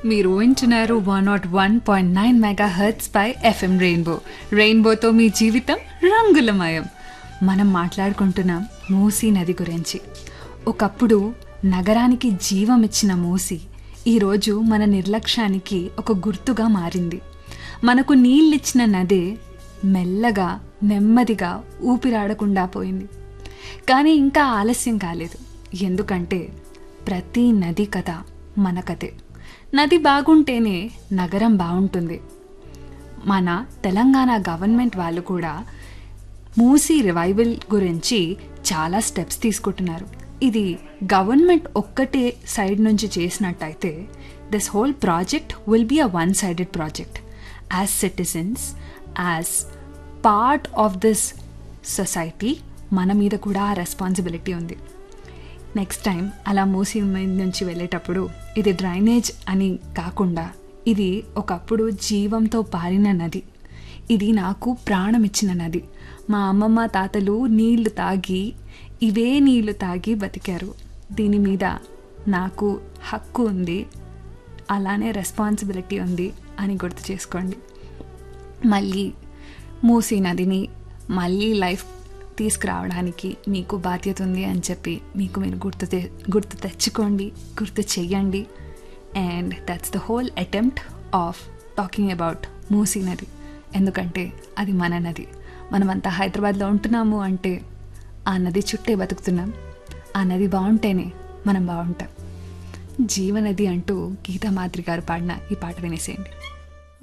మీరు వింటున్నారు one not one point nine mega hertz పై ఎఫ్ఎం రెయిన్బో రెయిన్బోతో మీ జీవితం రంగులమయం మనం మాట్లాడుకుంటున్నాం మూసీ నది గురించి ఒకప్పుడు నగరానికి జీవం ఇచ్చిన మూసి ఈరోజు మన నిర్లక్ష్యానికి ఒక గుర్తుగా మారింది మనకు నీళ్ళిచ్చిన నదే మెల్లగా నెమ్మదిగా ఊపిరాడకుండా పోయింది కానీ ఇంకా ఆలస్యం కాలేదు ఎందుకంటే ప్రతి నది కథ మన కథే నది బాగుంటేనే నగరం బాగుంటుంది మన తెలంగాణ గవర్నమెంట్ వాళ్ళు కూడా మూసీ రివైవల్ గురించి చాలా స్టెప్స్ తీసుకుంటున్నారు ఇది గవర్నమెంట్ ఒక్కటే సైడ్ నుంచి చేసినట్టయితే this whole project will be a one sided project as citizens as part of this society మన మీద కూడా ఆ రెస్పాన్సిబిలిటీ ఉంది నెక్స్ట్ టైం అలా మూసి మీద నుంచి వెళ్ళేటప్పుడు ఇది డ్రైనేజ్ అని కాకుండా ఇది ఒకప్పుడు జీవంతో పారిన నది ఇది నాకు ప్రాణం ఇచ్చిన నది మా అమ్మమ్మ తాతలు నీళ్లు తాగి ఇవే నీళ్లు తాగి బతికారు దీని మీద నాకు హక్కు ఉంది అలానే రెస్పాన్సిబిలిటీ ఉంది అని గుర్తు చేసుకోండి మళ్ళీ మూసీ నదిని మళ్ళీ లైఫ్ తీసుకురావడానికి మీకు బాధ్యత ఉంది అని చెప్పి మీకు మీరు గుర్తు తె గుర్తు తెచ్చుకోండి గుర్తు చెయ్యండి and that's the whole attempt of talking about Musi నది ఎందుకంటే అది మన నది మనమంతా హైదరాబాద్లో ఉంటున్నాము అంటే ఆ నది చుట్టే బతుకుతున్నాం ఆ నది బాగుంటేనే మనం బాగుంటాం జీవనది అంటూ గీతా మాద్రి గారు పాడిన ఈ పాట వినేసేయండి